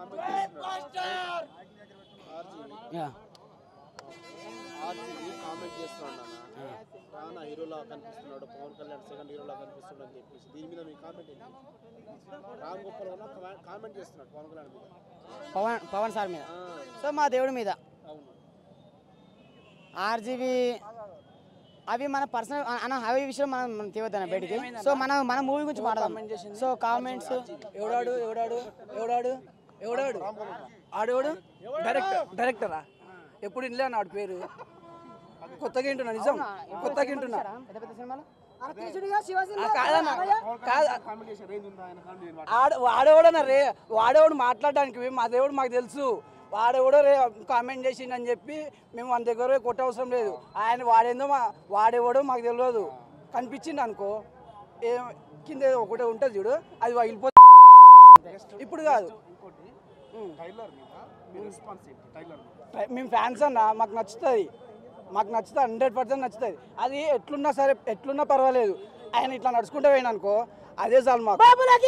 Yeah. RGV comment చేస్తున్నాడు అన్న రానా హీరోలా కనిపిస్తున్నాడు పవన్ కళ్యాణ్ సెకండ్ హీరోలా కనిపిస్తున్నాడు అని చెప్పేసి దీని మీద మీ కామెంట్ ఏంటి రామ్ గోపాల్ వర్మ కమా- కామెంట్ చేస్తున్నాడు పవన్ కళ్యాణ్ మీద పవన్ పవన్ సార్ మీద ఆ, సో మా దేవుడి మీద అవును ఆర్జీబీ అవి మన పర్సనల్ అన్న అవి విషయం మనం మనం తీవద్దాం బయటికి సో మనం మన మూవీ గురించి మాట్లాడదాం సో కామెంట్స్ ఎవడాడు ఎవడాడు ఎవడాడు ఎవడాడు ఆడేవాడు డైరెక్టర్ డైరెక్టరా ఎప్పుడు ఇన్లే అన్నాడు పేరు కొత్తగా వింటున్నా నిజం కొత్తగా వింటున్నా పెద్ద పెద్ద సినిమాలు ఆ, కాదన్నా కాదు కామెంట్ చేసే రేంజ్ ఉందా ఆయన కామెంట్ చేయని ఆడ వాడేవాడన్నా రే వాడేవాడు మాట్లాడడానికి మా దేవుడు మాకు తెలుసు వాడేవాడో రే కామెంట్ చేసిండని చెప్పి మేము మన దగ్గర పోయి కొట్టవసరం లేదు ఆయన వాడేందో మా వాడేవాడో మాకు తెలియదు కనిపించింది అనుకో ఏ కింద ఏదో ఒకటే ఉంటుంది చూడు అది వెళ్ళిపోతుంది ఇప్పుడు కాదు ఇంకోటి టైలర్ మీద మీ రెస్పాన్స్ ఏంటి టైలర్ మీద ట్రై- మేము ఫ్యాన్స్ అన్న మాకు నచ్చుతుంది మాకు నచ్చుతుంది హండ్రెడ్ పర్సెంట్ నచ్చుతుంది అది ఎట్లున్నా సరే ఎట్లున్నా పర్వాలేదు ఆయన ఇట్లా నడుచుకుంటూ పోయిన అనుకో అదే చాలు మాకు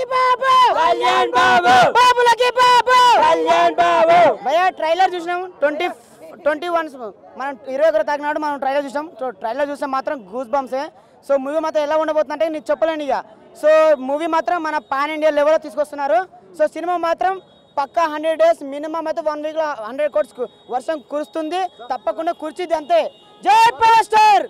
భయ ట్రైలర్ చూసినాం ట్వంటీ ట్వంటీ వన్స్ మనం ఇరవై ఒకరు తగినాడు మనం ట్రైలర్ చూసాం సో ట్రైలర్ చూస్తే మాత్రం గూస్ బంప్సే సో మూవీ మాత్రం ఎలా ఉండబోతుందంటే నీకు చెప్పలేను ఇక సో మూవీ మాత్రం మన పాన్ ఇండియా లెవెల్లో తీసుకొస్తున్నారు సో సినిమా మాత్రం పక్కా హండ్రెడ్ డేస్ మినిమం అయితే వన్ వీక్లో హండ్రెడ్ కోట్స్ వర్షం కురుస్తుంది తప్పకుండా కుర్చిది అంతే జై పాస్టర్